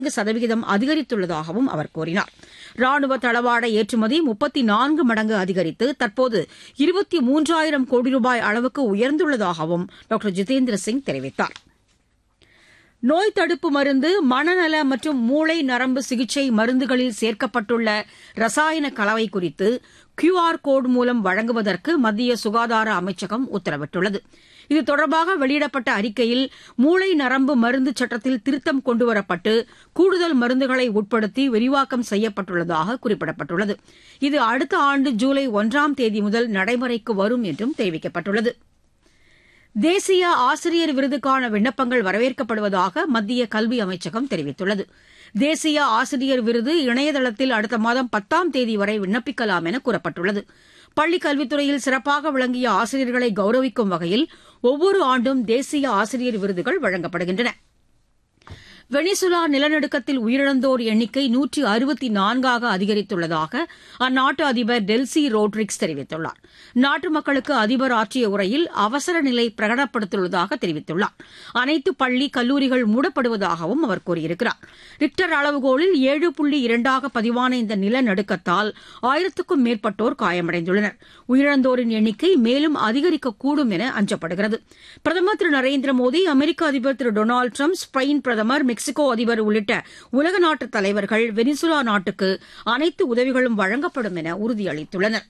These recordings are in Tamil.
சதவிகிதம் அதிகரித்துள்ளதாகவும் அவர் கூறினார் ராணுவ தளவாட ஏற்றுமதி முப்பத்தி நான்கு மடங்கு அதிகரித்து தற்போது இருபத்தி மூன்றாயிரம் கோடி ரூபாய் அளவுக்கு உயர்ந்துள்ளதாகவும் டாக்டர் ஜிதேந்திர சிங் தெரிவித்தார் நோய் தடுப்பு மருந்து மனநல மற்றும் மூளை நரம்பு சிகிச்சை மருந்துகளில் சேர்க்கப்பட்டுள்ள ரசாயன கலவை குறித்து கியூஆர் கோடு மூலம் வழங்குவதற்கு மத்திய சுகாதார அமைச்சகம் உத்தரவிட்டுள்ளது இது தொடர்பாக வெளியிடப்பட்ட அறிக்கையில் மூளை நரம்பு மருந்து சட்டத்தில் திருத்தம் கொண்டுவரப்பட்டு கூடுதல் மருந்துகளை உட்படுத்தி விரிவாக்கம் செய்யப்பட்டுள்ளதாக குறிப்பிடப்பட்டுள்ளது இது அடுத்த ஆண்டு ஜூலை ஒன்றாம் தேதி முதல் நடைமுறைக்கு வரும் என்றும் தெரிவிக்கப்பட்டுள்ளது தேசிய ஆசிரியர் விருதுக்கான விண்ணப்பங்கள் வரவேற்கப்படுவதாக மத்திய கல்வி அமைச்சகம் தெரிவித்துள்ளது தேசிய ஆசிரியர் விருது இணையதளத்தில் அடுத்த மாதம் பத்தாம் தேதி வரை விண்ணப்பிக்கலாம் என கூறப்பட்டுள்ளது பள்ளிக் கல்வித்துறையில் சிறப்பாக விளங்கிய ஆசிரியர்களை கௌரவிக்கும் வகையில் ஒவ்வொரு ஆண்டும் தேசிய ஆசிரியர் விருதுகள் வழங்கப்படுகின்றன வெனிசுலா நிலநடுக்கத்தில் உயிரிழந்தோர் எண்ணிக்கை நூற்றி அறுபத்தி நான்காக அதிகரித்துள்ளதாக அந்நாட்டு அதிபர் டெல்சி ரோட்ரிக்ஸ் தெரிவித்துள்ளார் நாட்டு மக்களுக்கு அதிபர் ஆற்றிய உரையில் அவசர நிலை பிரகடனப்படுத்தியுள்ளதாக தெரிவித்துள்ளார் அனைத்து பள்ளி கல்லூரிகள் மூடப்படுவதாகவும் அவர் கூறியிருக்கிறார் ரிக்டர் அளவுகோலில் ஏழு புள்ளி இரண்டாக பதிவான இந்த நிலநடுக்கத்தால் ஆயிரத்துக்கும் மேற்பட்டோர் காயமடைந்துள்ளனர் உயிரிழந்தோரின் எண்ணிக்கை மேலும் அதிகரிக்கக்கூடும் என அஞ்சப்படுகிறது பிரதமர் திரு நரேந்திர மோடி அமெரிக்க அதிபர் திரு டொனால்டு ட்ரம்ப் ஸ்பெயின் பிரதமர் மெக்சிகோ அதிபர் உள்ளிட்ட உலக நாட்டு தலைவர்கள் வெனிசுலா நாட்டுக்கு அனைத்து உதவிகளும் வழங்கப்படும் என உறுதியளித்துள்ளனர்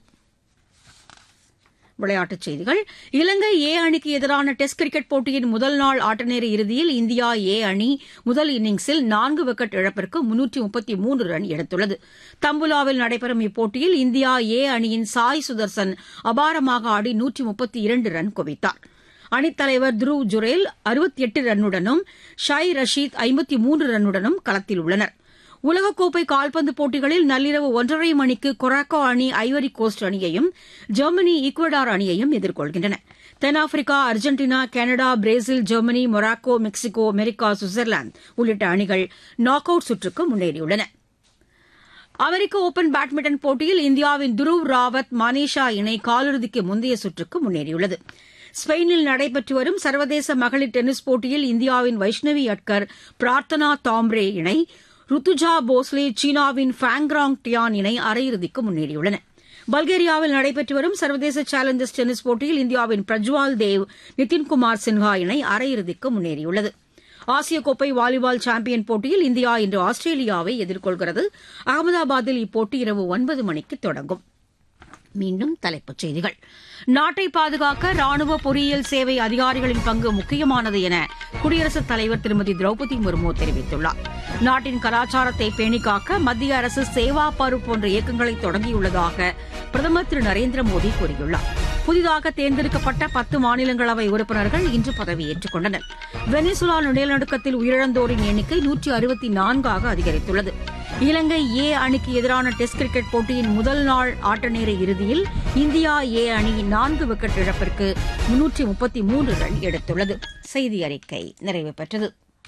விளையாட்டுச் செய்திகள் இலங்கை ஏ அணிக்கு எதிரான டெஸ்ட் கிரிக்கெட் போட்டியின் முதல் நாள் ஆட்டநேர இறுதியில் இந்தியா ஏ அணி முதல் இன்னிங்ஸில் நான்கு விக்கெட் இழப்பிற்கு முன்னூற்றி முப்பத்தி மூன்று ரன் எடுத்துள்ளது தம்புலாவில் நடைபெறும் இப்போட்டியில் இந்தியா ஏ அணியின் சாய் சுதர்சன் அபாரமாக ஆடி நூற்றி முப்பத்தி இரண்டு ரன் குவித்தார் அணித்தலைவர் த்ருவ் ஜுரேல் அறுபத்தி எட்டு ரன்னுடனும் ஷாய் ரஷீத் ஐம்பத்தி மூன்று ரன்னுடனும் களத்தில் உள்ளனர் உலகக்கோப்பை கால்பந்து போட்டிகளில் நள்ளிரவு ஒன்றரை மணிக்கு கொராக்கோ அணி ஐவரி கோஸ்ட் அணியையும் ஜெர்மனி ஈக்குவடார் அணியையும் எதிர்கொள்கின்றன தென்னாப்பிரிக்கா Argentina Canada Brazil Germany Morocco Mexico America Switzerland உள்ளிட்ட அணிகள் நாக் அவுட் சுற்றுக்கு முன்னேறியுள்ளன அமெரிக்க ஒபன் பேட்மிண்டன் போட்டியில் இந்தியாவின் துருவ் ராவத் மனிஷா இணை காலிறுதிக்கு முந்தைய சுற்றுக்கு முன்னேறியுள்ளது ஸ்பெயினில் நடைபெற்று வரும் சர்வதேச மகளிர் டென்னிஸ் போட்டியில் இந்தியாவின் வைஷ்ணவி அட்கர் பிரார்த்தனா தாம்ரே இணை ருத்துஜா போஸ்லே சீனாவின் ஃபேங்ராங் டியான் இணை அரையிறுதிக்கு முன்னேறியுள்ளன பல்கேரியாவில் நடைபெற்று வரும் சர்வதேச சேலஞ்சர்ஸ் டென்னிஸ் போட்டியில் இந்தியாவின் பிரஜ்வால் தேவ் நிதின்குமார் சின்ஹா இணை அரையிறுதிக்கு முன்னேறியுள்ளது ஆசிய கோப்பை வாலிபால் சாம்பியன் போட்டியில் இந்தியா இன்று ஆஸ்திரேலியாவை எதிர்கொள்கிறது அகமதாபாத்தில் இப்போட்டி இரவு ஒன்பது மணிக்கு தொடங்கும் மீண்டும் தலைப்புச் செய்திகள் நாட்டை பாதுகாக்க ராணுவ பொறியியல் சேவை அதிகாரிகளின் பங்கு முக்கியமானது என குடியரசுத் தலைவர் திருமதி திரௌபதி முர்மு தெரிவித்துள்ளார் நாட்டின் கலாச்சாரத்தை பேணிக்காக்க மத்திய அரசு சேவா பரு போன்ற இயக்கங்களை தொடங்கியுள்ளதாக பிரதமர் திரு நரேந்திர மோடி கூறியுள்ளார் புதிதாக தேர்ந்தெடுக்கப்பட்ட பத்து மாநிலங்களவை உறுப்பினர்கள் இன்று பதவியேற்றுக் கொண்டனர் வெனிசுலா நிலநடுக்கத்தில் உயிரிழந்தோரின் எண்ணிக்கை நூற்றி அறுபத்தி நான்காக அதிகரித்துள்ளது இலங்கை ஏ அணிக்கு எதிரான டெஸ்ட் கிரிக்கெட் போட்டியின் முதல் நாள் ஆட்டநேர இறுதியில் இந்தியா ஏ அணி நான்கு விக்கெட் இழப்பிற்கு முன்னூற்றி முப்பத்தி மூன்று ரன் எடுத்துள்ளது செய்தி அறிக்கை நிறைவு பெற்றது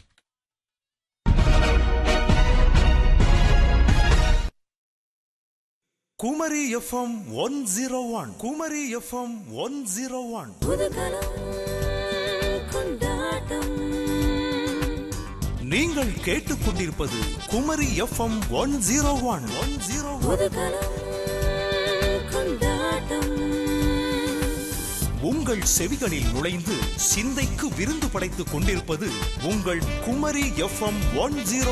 Kumari FM one zero one Kumari FM one zero one நீங்கள் கேட்டுக்கொண்டிருப்பது Kumari FM one zero one one zero உங்கள் செவிகளில் நுழைந்து சிந்தைக்கு விருந்து படைத்துக் கொண்டிருப்பது உங்கள் குமரி எஃப்எம் ஒன் ஜீரோ